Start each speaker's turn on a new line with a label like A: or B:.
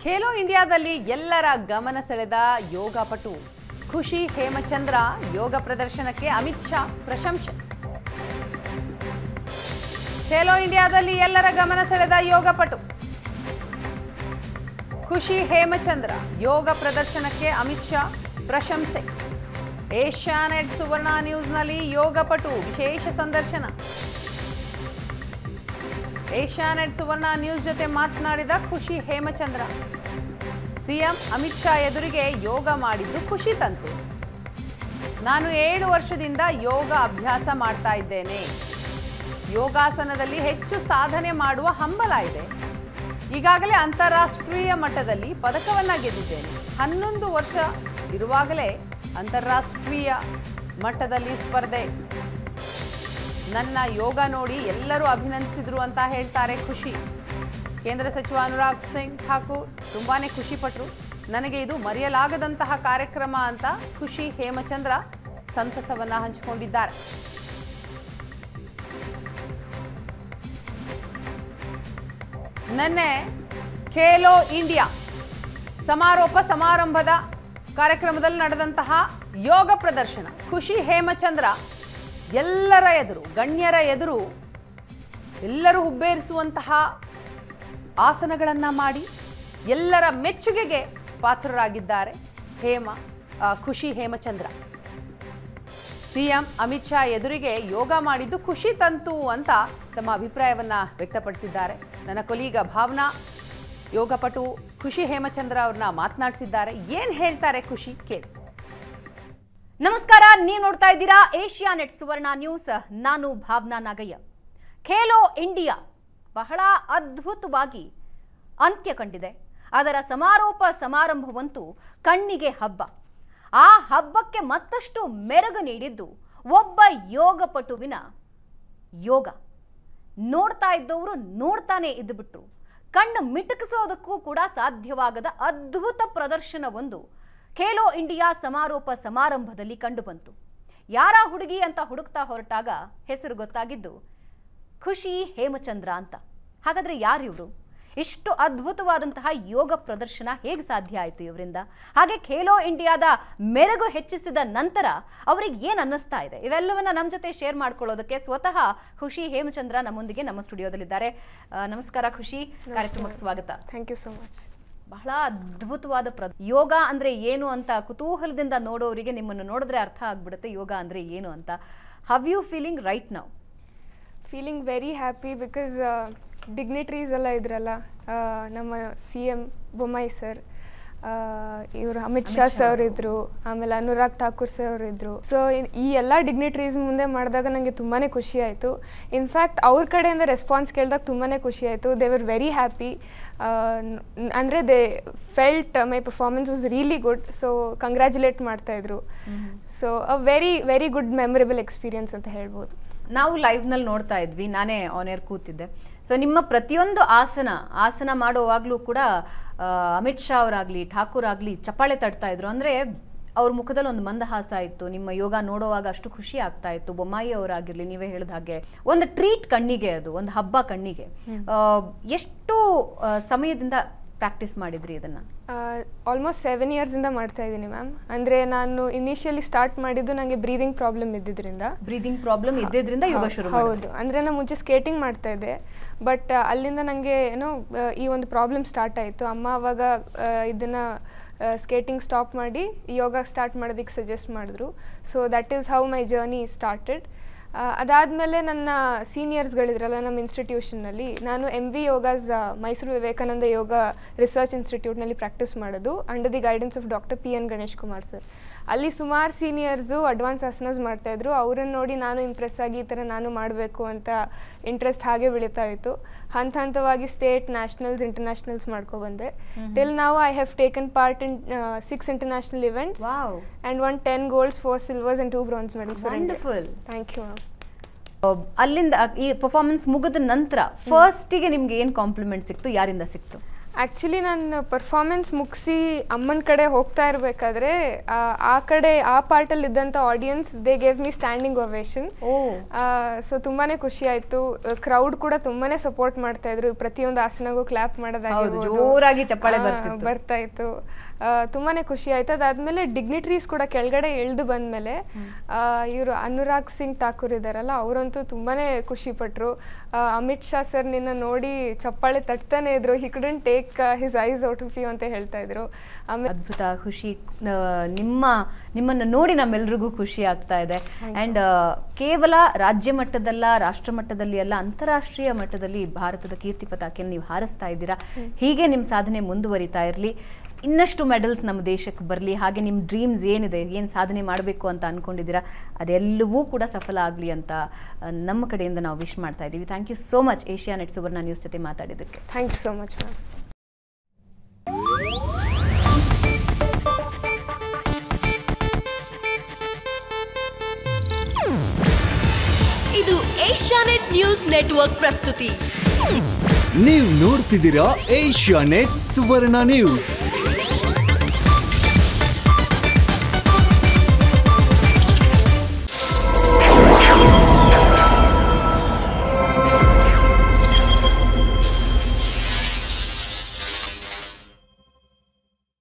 A: ಖೇಲೋ ಇಂಡಿಯಾದಲ್ಲಿ ಎಲ್ಲರ ಗಮನ ಸೆಳೆದ ಯೋಗ ಪಟು ಖುಷಿ ಹೇಮಚಂದ್ರ ಯೋಗ ಪ್ರದರ್ಶನಕ್ಕೆ ಅಮಿತ್ ಶಾ ಪ್ರಶಂಸೆ ಖೇಲೋ ಇಂಡಿಯಾದಲ್ಲಿ ಎಲ್ಲರ ಗಮನ ಸೆಳೆದ ಯೋಗ ಪಟು ಖುಷಿ ಹೇಮಚಂದ್ರ ಯೋಗ ಪ್ರದರ್ಶನಕ್ಕೆ ಅಮಿತ್ ಶಾ ಪ್ರಶಂಸೆ ಏಷ್ಯಾನೆಟ್ ಸುವರ್ಣ ನ್ಯೂಸ್ನಲ್ಲಿ ಯೋಗ ಪಟು ವಿಶೇಷ ಸಂದರ್ಶನ ಏಷ್ಯಾನೆಟ್ ಸುವರ್ಣ ನ್ಯೂಸ್ ಜೊತೆ ಮಾತನಾಡಿದ ಖುಷಿ ಹೇಮಚಂದ್ರ ಸಿಎಂ ಅಮಿತ್ ಶಾ ಎದುರಿಗೆ ಯೋಗ ಮಾಡಿದ್ದು ಖುಷಿ ತಂತು ನಾನು ಏಳು ವರ್ಷದಿಂದ ಯೋಗ ಅಭ್ಯಾಸ ಮಾಡ್ತಾ ಇದ್ದೇನೆ ಯೋಗಾಸನದಲ್ಲಿ ಹೆಚ್ಚು ಸಾಧನೆ ಮಾಡುವ ಹಂಬಲ ಇದೆ ಈಗಾಗಲೇ ಅಂತಾರಾಷ್ಟ್ರೀಯ ಮಟ್ಟದಲ್ಲಿ ಪದಕವನ್ನ ಗೆದ್ದಿದ್ದೇನೆ ಹನ್ನೊಂದು ವರ್ಷ ಇರುವಾಗಲೇ ಅಂತಾರಾಷ್ಟ್ರೀಯ ಮಟ್ಟದಲ್ಲಿ ಸ್ಪರ್ಧೆ ನನ್ನ ಯೋಗ ನೋಡಿ ಎಲ್ಲರೂ ಅಭಿನಂದಿಸಿದ್ರು ಅಂತ ಹೇಳ್ತಾರೆ ಖುಷಿ ಕೇಂದ್ರ ಸಚಿವ ಅನುರಾಗ್ ಸಿಂಗ್ ಠಾಕೂರ್ ತುಂಬಾನೇ ಖುಷಿ ಪಟ್ರು ನನಗೆ ಇದು ಮರೆಯಲಾಗದಂತಹ ಕಾರ್ಯಕ್ರಮ ಅಂತ ಖುಷಿ ಹೇಮಚಂದ್ರ ಸಂತಸವನ್ನ ಹಂಚಿಕೊಂಡಿದ್ದಾರೆ ನಿನ್ನೆ ಖೇಲೋ ಇಂಡಿಯಾ ಸಮಾರೋಪ ಸಮಾರಂಭದ ಕಾರ್ಯಕ್ರಮದಲ್ಲಿ ನಡೆದಂತಹ ಯೋಗ ಪ್ರದರ್ಶನ ಖುಷಿ ಹೇಮಚಂದ್ರ ಎಲ್ಲರ ಎದುರು ಗಣ್ಯರ ಎದುರು ಎಲ್ಲರೂ ಹುಬ್ಬೇರಿಸುವಂತಹ ಆಸನಗಳನ್ನು ಮಾಡಿ ಎಲ್ಲರ ಮೆಚ್ಚುಗೆಗೆ ಪಾತ್ರರಾಗಿದ್ದಾರೆ ಹೇಮ ಆ, ಖುಷಿ ಹೇಮಚಂದ್ರ ಸಿಎಂ ಅಮಿತ್ ಶಾ ಎದುರಿಗೆ ಯೋಗ ಮಾಡಿದ್ದು ಖುಷಿ ತಂತು ಅಂತ ತಮ್ಮ ಅಭಿಪ್ರಾಯವನ್ನ ವ್ಯಕ್ತಪಡಿಸಿದ್ದಾರೆ ನನ್ನ ಕೊಲೀಗ ಭಾವನಾ ಯೋಗಪಟು ಖುಷಿ ಹೇಮಚಂದ್ರ ಅವ್ರನ್ನ ಮಾತನಾಡಿಸಿದ್ದಾರೆ ಏನ್ ಹೇಳ್ತಾರೆ ಖುಷಿ ಕೇಳಿ
B: ನಮಸ್ಕಾರ ನೀವು ನೋಡ್ತಾ ಇದ್ದೀರಾ ಏಷ್ಯಾ ನೆಟ್ ಸುವರ್ಣ ನ್ಯೂಸ್ ನಾನು ಭಾವನಾ ನಾಗಯ್ಯ ಖೇಲೋ ಇಂಡಿಯಾ ಬಹಳ ಅದ್ಭುತವಾಗಿ ಅಂತ್ಯ ಕಂಡಿದೆ ಅದರ ಸಮಾರೋಪ ಸಮಾರಂಭವಂತೂ ಕಣ್ಣಿಗೆ ಹಬ್ಬ ಆ ಹಬ್ಬಕ್ಕೆ ಮತ್ತಷ್ಟು ಮೆರುಗು ನೀಡಿದ್ದು ಒಬ್ಬ ಯೋಗಪಟುವಿನ ಯೋಗ ನೋಡ್ತಾ ಇದ್ದವರು ನೋಡ್ತಾನೆ ಇದ್ದುಬಿಟ್ರು ಕಣ್ಣು ಮಿಟುಕಿಸೋದಕ್ಕೂ ಕೂಡ ಸಾಧ್ಯವಾಗದ ಅದ್ಭುತ ಪ್ರದರ್ಶನವೊಂದು ಖೇಲೋ ಇಂಡಿಯಾ ಸಮಾರೋಪ ಸಮಾರಂಭದಲ್ಲಿ ಕಂಡುಬಂತು ಯಾರ ಹುಡುಗಿ ಅಂತ ಹುಡುಕ್ತಾ ಹೊರಟಾಗ ಹೆಸರು ಗೊತ್ತಾಗಿದ್ದು ಖುಷಿ ಹೇಮಚಂದ್ರ ಅಂತ ಹಾಗಾದ್ರೆ ಯಾರು ಇವರು ಇಷ್ಟು ಅದ್ಭುತವಾದಂತಹ ಯೋಗ ಪ್ರದರ್ಶನ ಹೇಗೆ ಸಾಧ್ಯ ಆಯಿತು ಇವರಿಂದ ಹಾಗೆ ಖೇಲೋ ಇಂಡಿಯಾದ ಮೆರುಗು ಹೆಚ್ಚಿಸಿದ ನಂತರ ಅವರಿಗೆ ಏನು ಅನ್ನಿಸ್ತಾ ಇದೆ ಇವೆಲ್ಲವನ್ನ ನಮ್ಮ ಜೊತೆ ಶೇರ್ ಮಾಡ್ಕೊಳ್ಳೋದಕ್ಕೆ ಸ್ವತಃ ಖುಷಿ ಹೇಮಚಂದ್ರ ನಮ್ಮೊಂದಿಗೆ ನಮ್ಮ ಸ್ಟುಡಿಯೋದಲ್ಲಿದ್ದಾರೆ ಆ, ನಮಸ್ಕಾರ ಖುಷಿ ಕಾರ್ಯಕ್ರಮಕ್ಕೆ ಸ್ವಾಗತ
C: ಥ್ಯಾಂಕ್ ಯು ಸೊ ಮಚ್
B: ಬಹಳ ಅದ್ಭುತವಾದ ಪ್ರ ಯೋಗ ಅಂದ್ರೆ ಏನು ಅಂತ ಕುತೂಹಲದಿಂದ ನೋಡೋರಿಗೆ ನಿಮ್ಮನ್ನು ನೋಡಿದ್ರೆ ಅರ್ಥ ಆಗ್ಬಿಡುತ್ತೆ ಯೋಗ ಅಂದ್ರೆ ಏನು ಅಂತ ಹವ್ ಯು ಫೀಲಿಂಗ್ ರೈಟ್ ನಾವು
C: feeling very happy because dignitaries ಎಲ್ಲ ಇದ್ರಲ್ಲ ಆ, ನಮ್ಮ ಸಿ ಎಮ್ ಬೊಮ್ಮಾಯಿ ಸರ್ ಇವರು ಅಮಿತ್ ಶಾ ಸರ್ ಇದ್ರು ಆಮೇಲೆ ಅನುರಾಗ್ ಠಾಕೂರ್ ಸರ್ ಇದ್ರು ಸೊ ಈ ಎಲ್ಲ ಡಿಗ್ನಿಟ್ರೀಸ್ ಮುಂದೆ ಮಾಡಿದಾಗ ನನಗೆ ತುಂಬಾ ಖುಷಿ ಆಯಿತು ಇನ್ಫ್ಯಾಕ್ಟ್ ಅವ್ರ ಕಡೆಯಿಂದ ರೆಸ್ಪಾನ್ಸ್ ಕೇಳಿದಾಗ ತುಂಬಾ ಖುಷಿ ಆಯಿತು ದೇ ವರ್ ವೆರಿ ಹ್ಯಾಪಿ ಅಂದರೆ they felt my performance was really good so congratulate ಮಾಡ್ತಾಯಿದ್ರು so uh very very good memorable experience ಅಂತ ಹೇಳ್ಬೋದು
B: ನಾವು ಲೈವ್ನಲ್ಲಿ ನೋಡ್ತಾ ಇದ್ವಿ ನಾನೇ ಆನ್ ಏರ್ ಕೂತಿದ್ದೆ ಸೊ ನಿಮ್ಮ ಪ್ರತಿಯೊಂದು ಆಸನ ಆಸನ ಮಾಡುವಾಗಲೂ ಕೂಡ ಆ, ಅಮಿತ್ ಶಾ ಅವರಾಗಲಿ ಠಾಕೂರ್ ಆಗಲಿ ಚಪ್ಪಾಳೆ ತಟ್ತಾ ಇದ್ರು ಅಂದರೆ ಅವ್ರ ಮುಖದಲ್ಲಿ ಒಂದು ಮಂದಹಾಸ ಇತ್ತು ನಿಮ್ಮ ಯೋಗ ನೋಡುವಾಗ ಅಷ್ಟು ಖುಷಿ ಆಗ್ತಾ ಇತ್ತು ಬೊಮ್ಮಾಯಿ ಅವರಾಗಿರ್ಲಿ ನೀವೇ ಹೇಳಿದ ಹಾಗೆ ಒಂದು ಟ್ರೀಟ್ ಕಣ್ಣಿಗೆ ಅದು ಒಂದು ಹಬ್ಬ ಕಣ್ಣಿಗೆ ಆ, ಎಷ್ಟು ಆ, ಸಮಯದಿಂದ ಪ್ರಾಕ್ಟೀಸ್ ಮಾಡಿದ್ರಿ ಇದನ್ನ
C: ಆಲ್ಮೋಸ್ಟ್ ಸೆವೆನ್ ಇಯರ್ಸಿಂದ ಮಾಡ್ತಾ ಇದ್ದೀನಿ ಮ್ಯಾಮ್ ಅಂದರೆ ನಾನು ಇನಿಷಿಯಲಿ ಸ್ಟಾರ್ಟ್ ಮಾಡಿದ್ದು ನನಗೆ ಬ್ರೀದಿಂಗ್ ಪ್ರಾಬ್ಲಮ್ ಇದ್ದಿದ್ದರಿಂದ
B: ಬ್ರೀದಿಂಗ್ ಪ್ರಾಬ್ಲಮ್ ಇದ್ದಿದ್ರಿಂದ ಯೋಗ ಶುರು ಮಾಡಿದ್ರಿ.
C: ಹೌದು ಅಂದರೆ ನಾನು ಮುಂಚೆ ಸ್ಕೇಟಿಂಗ್ ಮಾಡ್ತಾ ಇದ್ದೆ ಬಟ್ ಅಲ್ಲಿಂದ ನನಗೆ ಏನೋ ಆ, ಈ ಒಂದು ಪ್ರಾಬ್ಲಮ್ ಸ್ಟಾರ್ಟ್ ಆಯಿತು ಅಮ್ಮ ಅವಾಗ ಆ, ಇದನ್ನ ಸ್ಕೇಟಿಂಗ್ ಸ್ಟಾಪ್ ಮಾಡಿ ಯೋಗ ಸ್ಟಾರ್ಟ್ ಮಾಡೋದಕ್ಕೆ ಸಜೆಸ್ಟ್ ಮಾಡಿದ್ರು so that is how my journey started ಅದಾದಮೇಲೆ ನನ್ನ ಸೀನಿಯರ್ಸ್ಗಳಿದ್ರಲ್ಲ ನಮ್ಮ ಇನ್ಸ್ಟಿಟ್ಯೂಷನ್ನಲ್ಲಿ ನಾನು M V yogas Mysuru Vivekananda yoga research ಇನ್ಸ್ಟಿಟ್ಯೂಟ್ನಲ್ಲಿ ಪ್ರಾಕ್ಟೀಸ್ ಮಾಡೋದು under the guidance of doctor P N Ganesh Kumar sir ಅಲ್ಲಿ ಸುಮಾರು ಸೀನಿಯರ್ಸು ಅಡ್ವಾನ್ಸ್ ಆಸನಸ್ ಮಾಡ್ತಾಯಿದ್ರು ಅವರನ್ನು ನೋಡಿ ನಾನು ಇಂಪ್ರೆಸ್ ಆಗಿ ಈ ಥರ ನಾನು ಮಾಡಬೇಕು ಅಂತ ಇಂಟ್ರೆಸ್ಟ್ ಹಾಗೆ ಬೆಳೀತಾ ಇತ್ತು ಹಂತ ಹಂತವಾಗಿ ಸ್ಟೇಟ್ ನ್ಯಾಷನಲ್ಸ್ ಇಂಟರ್ನ್ಯಾಷನಲ್ಸ್ ಮಾಡ್ಕೊಬಂದೆ ಟಿಲ್ ನಾವು I have taken part in six international events
B: Wow.
C: And one ten golds four silvers and two bronze medals for
B: Wonderful.
C: Thank you ma'am
B: ಅಲ್ಲಿಂದ ಈ ಪರ್ಫಾರ್ಮೆನ್ಸ್ ಮುಗಿದ ನಂತರ ಫಸ್ಟಿಗೆ ನಿಮ್ಗೆ ಏನು ಕಾಂಪ್ಲಿಮೆಂಟ್ ಸಿಕ್ತು ಯಾರಿಂದ ಸಿಕ್ತು
C: ಆ್ಯಕ್ಚುಲಿ ನಾನು ಪರ್ಫಾರ್ಮೆನ್ಸ್ ಮುಗಿಸಿ ಅಮ್ಮನ ಕಡೆ ಹೋಗ್ತಾ ಇರಬೇಕಾದ್ರೆ ಆ ಕಡೆ ಆ ಪಾರ್ಟಲ್ಲಿ ಇದ್ದಂಥ audience they gave me standing ovation
B: oh
C: so ತುಂಬಾ ಖುಷಿ ಆಯಿತು ಕ್ರೌಡ್ ಕೂಡ ತುಂಬಾ ಸಪೋರ್ಟ್ ಮಾಡ್ತಾ ಇದ್ರು ಪ್ರತಿಯೊಂದು ಆಸನಗೂ ಕ್ಲಾಪ್ ಮಾಡೋದಾಗಿರ್ಬೋದು
B: ಹೌದು, ಜೋರಾಗಿ ಚಪ್ಪಾಳೆ
C: ಆ,
B: ಬರ್ತಿತ್ತು.
C: ಬರ್ತಾ ಇತ್ತು ಆ, ತುಂಬಾನೇ ಖುಷಿ ಆಯ್ತು ಅದಾದ್ಮೇಲೆ ಡಿಗ್ನಿಟ್ರೀಸ್ ಕೂಡ ಕೆಳಗಡೆ ಇಳಿದು ಬಂದಮೇಲೆ ಇವರು ಅನುರಾಗ್ ಸಿಂಗ್ ಠಾಕೂರ್ ಇದ್ದಾರಲ್ಲ ಅವರಂತೂ ತುಂಬಾನೇ ಖುಷಿ ಪಟ್ರು ಆ, ಅಮಿತ್ ಶಾ ಸರ್ ನಿನ್ನ ನೋಡಿ ಚಪ್ಪಾಳೆ ತಟ್ತಾನೆ ಇದ್ರು he couldn't take his eyes out of you ಅಂತ ಹೇಳ್ತಾ ಇದ್ರು ಆಮೇಲೆ
B: ಅದ್ಭುತ ಖುಷಿ ಆ, ನಿಮ್ಮ ನಿಮ್ಮನ್ನು ನೋಡಿ ನಮ್ಮೆಲ್ರಿಗೂ ಖುಷಿ ಆಗ್ತಾ ಇದೆ ಅಂಡ್ ಕೇವಲ ರಾಜ್ಯ ಮಟ್ಟದಲ್ಲ ರಾಷ್ಟ್ರ ಮಟ್ಟದಲ್ಲಿ ಅಲ್ಲ ಅಂತಾರಾಷ್ಟ್ರೀಯ ಮಟ್ಟದಲ್ಲಿ ಭಾರತದ ಕೀರ್ತಿ ಪತಾಕೆಯನ್ನು ನೀವು ಹಾರಿಸ್ತಾ ಇದ್ದೀರಾ ಹೀಗೆ ನಿಮ್ಮ ಸಾಧನೆ ಮುಂದುವರಿತಾ ಇರಲಿ ಇನ್ನಷ್ಟು ಮೆಡಲ್ಸ್ ನಮ್ಮ ದೇಶಕ್ಕೆ ಬರಲಿ ಹಾಗೆ ನಿಮ್ಮ ಡ್ರೀಮ್ಸ್ ಏನಿದೆ ಏನು ಸಾಧನೆ ಮಾಡಬೇಕು ಅಂತ ಅಂದ್ಕೊಂಡಿದ್ದೀರಾ ಅದೆಲ್ಲವೂ ಕೂಡ ಸಫಲ ಆಗಲಿ ಅಂತ ಆ, ನಮ್ಮ ಕಡೆಯಿಂದ ನಾವು ವಿಶ್ ಮಾಡ್ತಾ ಇದ್ದೀವಿ thank you so much Asianet Suvarna news ಜೊತೆ ಮಾತಾಡಿದ್ದಕ್ಕೆ
C: thank you so much ma'am
D: ಇದು ಏಷ್ಯಾನೆಟ್ ನ್ಯೂಸ್ ನೆಟ್ವರ್ಕ್ ಪ್ರಸ್ತುತಿ
E: ನೀವು ನೋಡ್ತಿದ್ದೀರಾ ಏಷ್ಯಾ ನೆಟ್ ಸುವರ್ಣ ನ್ಯೂಸ್